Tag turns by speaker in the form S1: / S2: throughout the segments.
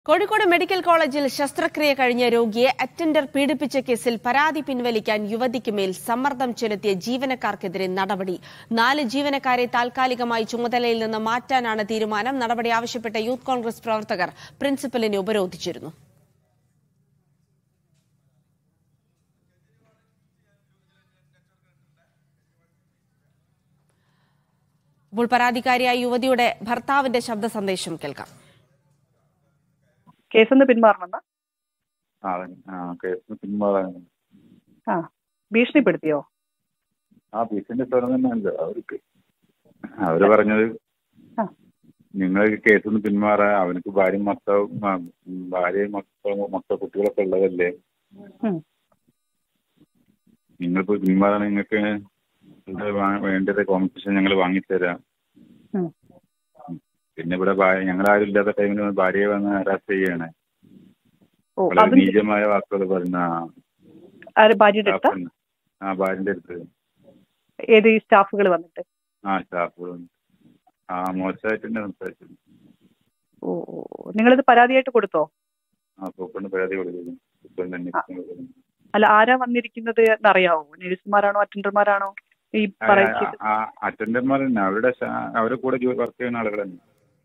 S1: Kozhikode medical കോളേജിൽ ശസ്ത്രക്രിയ കഴിഞ്ഞ രോഗിയെ അറ്റൻഡർ പീഡിപ്പിച്ച കേസിൽ പരാതി പിൻവലിക്കാൻ യുവതിക്ക് മേൽ സമ്മർദ്ദം ചെലുത്തിയ ജീവനക്കാർക്കെതിരെ നടപടി നാല് ജീവനക്കാരെ താൽക്കാലികമായി ചുമതലയിൽ നിന്ന് മാറ്റാനാണ് തീരുമാനം നടപടി ആവശ്യപ്പെട്ട യൂത്ത് കോൺഗ്രസ് പ്രവർത്തകർ പ്രിൻസിപ്പലിനെ ഉപരോധിച്ചിരുന്നു ഇപ്പോൾ പരാതിക്കാരിയായ യുവതിയുടെ ഭർത്താവിന്റെ ശബ്ദ സന്ദേശം കേൾക്കാം
S2: കേസെന്ന് പിന്മാറണമെന്ന്
S3: ആ അതെ. ആ കേസ് പിന്മാറാൻ
S2: ആ ഭീഷണിപ്പെടുത്തിയോ
S3: ആ പീസിന്റെ സ്ഥലം തന്നെയല്ലോ അവർക്ക് അവര് പറഞ്ഞത്
S2: ആ.
S3: നിങ്ങൾ കേസിൽ നിന്ന് പിന്മാറാ അവനക്ക് ഭാര്യയും മക്കളും മ- ഭാര്യയും മക്കളും മക്ക കുട്ടികളൊക്കെ ഉള്ളതല്ലേ
S2: ഉം.
S3: നിങ്ങളിപ്പോ പിന്മാറാൻ നിങ്ങൾക്ക് ഇത് വാ- വേണ്ടത് കോമ്പൻസേഷൻ ഞങ്ങൾ വാങ്ങിത്തരാം
S2: ഉം.
S3: പിന്നെ ഇവിടെ ഭാര്യ ഞങ്ങളാരും ഇല്ലാത്ത ടൈമിൽ ഭാര്യയെ വന്ന് ഹരാസ് ചെയ്യാണ്
S2: ഓ
S3: വളരെ
S2: അതും
S3: നീചമായ വാക്കുകൾ പറഞ്ഞ
S2: ആര് ഭാര്യയുടെ അടുത്ത
S3: സ്റ്റാഫ് ആ ഭാര്യന്റെ അടുത്ത്
S2: ഏത് ഈ സ്റ്റാഫുകൾ വന്നിട്ട്
S3: ആ സ്റ്റാഫുകൾ ആ മോശമായിട്ട് തന്നെ സംസാരിച്ചു
S2: ഓ ഓ ഓ. നിങ്ങളിത് പരാതിയായിട്ട് കൊടുത്തോ
S3: ആ പൂക്കൊണ്ട് പരാതി കൊടുക്കുന്നു പൂക്കൊണ്ട് അന്വേഷണം കൊടുക്കുന്നു.
S2: അല്ല ആരാ വന്നിരിക്കുന്നത് എന്നറിയാവോ നഴ്സുമാരാണോ അറ്റൻഡർമാരാണോ ഈ
S3: ആ,
S2: പറയുന്നത്
S3: ആ, ആ അറ്റൻഡർമാർ തന്നെ അവരുടെ ശ- അവരുടെ കൂടെ വർക്ക് ചെയ്യുന്ന ആളുകൾ തന്നെ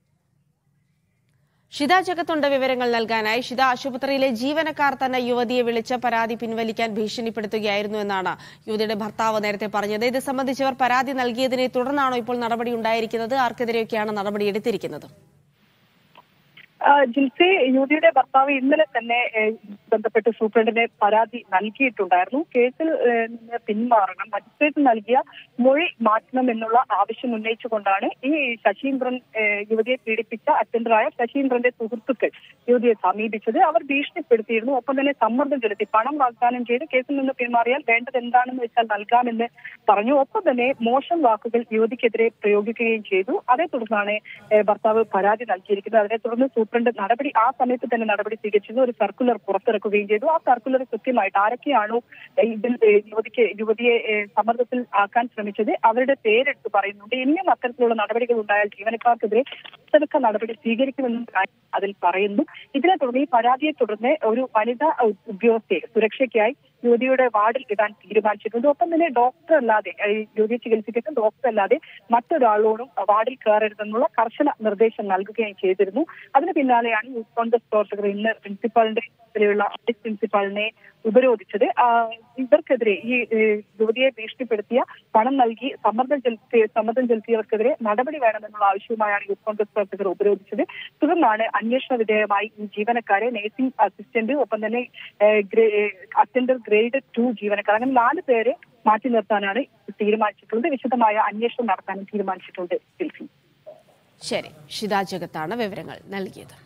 S1: ഷിത ജഗത്തുണ്ട് വിവരങ്ങൾ നൽകാനായി ഷിത ആശുപത്രിയിലെ ജീവനക്കാർ തന്നെ യുവതിയെ വിളിച്ച് പരാതി പിൻവലിക്കാൻ ഭീഷണിപ്പെടുത്തുകയായിരുന്നു എന്നാണ് യുവതിയുടെ ഭർത്താവ് നേരത്തെ പറഞ്ഞത് ഇത് സംബന്ധിച്ചവർ പരാതി നൽകിയതിനെ തുടർന്നാണോ ഇപ്പോൾ നടപടി ഉണ്ടായിരിക്കുന്നത് ആർക്കെതിരെയൊക്കെയാണ് നടപടി എടുത്തിരിക്കുന്നത്
S2: ആ, ജിൽസെ യുവതിയുടെ ഭർത്താവ് ഇന്നലെ തന്നെ ഏ, ബന്ധപ്പെട്ട് സൂപ്രണ്ടിന് പരാതി നൽകിയിട്ടുണ്ടായിരുന്നു കേസിൽ ഏ, നിന്ന് പിന്മാറണം മജിസ്ട്രേറ്റ് നൽകിയ മൊഴി മാറ്റണം എന്നുള്ള ആവശ്യം ഉന്നയിച്ചുകൊണ്ടാണ് ഈ ശശീന്ദ്രൻ ഏ, യുവതിയെ പീഡിപ്പിച്ച അറ്റൻഡറായ ശശീന്ദ്രന്റെ സുഹൃത്തുക്കൾ യുവതിയെ സമീപിച്ചത് അവർ ഭീഷണിപ്പെടുത്തിയിരുന്നു ഒപ്പം തന്നെ സമ്മർദ്ദം ചെലുത്തി പണം വാഗ്ദാനം ചെയ്ത് കേസിൽ നിന്ന് പിന്മാറിയാൽ വേണ്ടത് എന്താണെന്ന് വെച്ചാൽ നൽകാമെന്ന് പറഞ്ഞു ഒപ്പം തന്നെ മോശം വാക്കുകൾ യുവതിക്കെതിരെ പ്രയോഗിക്കുകയും ചെയ്തു അതേ തുടർന്നാണ് ഏ, ഭർത്താവ് പരാതി നൽകിയിരിക്കുന്നത് അതിനെ തുടർന്ന് സൂപ്രണ്ട് നടപടി ആ സമയത്ത് തന്നെ നടപടി സ്വീകരിച്ചത് ഒരു സർക്കുലർ പുറത്തിറക്കുകയും ചെയ്തു ആ സർക്കുലർ കൃത്യമായിട്ട് ആരൊക്കെയാണോ ഏ, ഇതിൽ ഏ, യുവതിക്ക് യുവതിയെ ഏ, സമ്മർദ്ദത്തിൽ ആക്കാൻ ശ്രമിച്ചത് അവരുടെ പേരെടുത്ത് പറയുന്നുണ്ട് ഇനിയും അത്തരത്തിലുള്ള നടപടികൾ ഉണ്ടായാൽ ജീവനക്കാർക്കെതിരെ അച്ചടക്ക നടപടി സ്വീകരിക്കുമെന്നും കാര്യം അതിൽ പറയുന്നു ഇതിനെ തുടർന്ന് ഈ പരാതിയെ തുടർന്ന് ഒരു വനിതാ ഉ- ഉദ്യോഗസ്ഥയെ സുരക്ഷയ്ക്കായി യുവതിയുടെ വാർഡിൽ ഇടാൻ തീരുമാനിച്ചിട്ടുണ്ട് ഒപ്പം തന്നെ ഡോക്ടർ അല്ലാതെ ഏ, യുവതിയെ ചികിത്സിക്കുന്ന ഡോക്ടർ അല്ലാതെ മറ്റൊരാളോടും വാർഡിൽ കയറരുതെന്നുള്ള കർശന നിർദ്ദേശം നൽകുകയും ചെയ്തിരുന്നു അതിന് പിന്നാലെയാണ് യൂത്ത് കോൺഗ്രസ് പ്രവർത്തകർ ഇന്ന് പ്രിൻസിപ്പാളിന്റെ ിലുള്ള വൈസ് പ്രിൻസിപ്പാളിനെ ഉപരോധിച്ചത് ആ, ഇവർക്കെതിരെ ഈ ഏ, യുവതിയെ ഭീഷണിപ്പെടുത്തിയ പണം നൽകി സമ്മർദ്ദം ചെലുത്തി സമ്മർദ്ദം ചെലുത്തിയവർക്കെതിരെ നടപടി വേണമെന്നുള്ള ആവശ്യവുമായാണ് യൂത്ത് കോൺഗ്രസ് പ്രവർത്തകർ ഉപരോധിച്ചത് തുടർന്നാണ് അന്വേഷണ വിധേയമായി ഈ ജീവനക്കാരെ നഴ്സിംഗ് അസിസ്റ്റന്റ് ഒപ്പം തന്നെ ഏ, ഗ്രേ- ഏ, അറ്റൻഡർ ഗ്രേഡ് ടു ജീവനക്കാർ അങ്ങനെ നാല് പേരെ മാറ്റി നിർത്താനാണ് തീരുമാനിച്ചിട്ടുള്ളത് വിശദമായ അന്വേഷണം നടത്താനും തീരുമാനിച്ചിട്ടുണ്ട് ജിൽസി
S1: ശരി ഷിത ജഗത്താണ് വിവരങ്ങൾ നൽകിയത്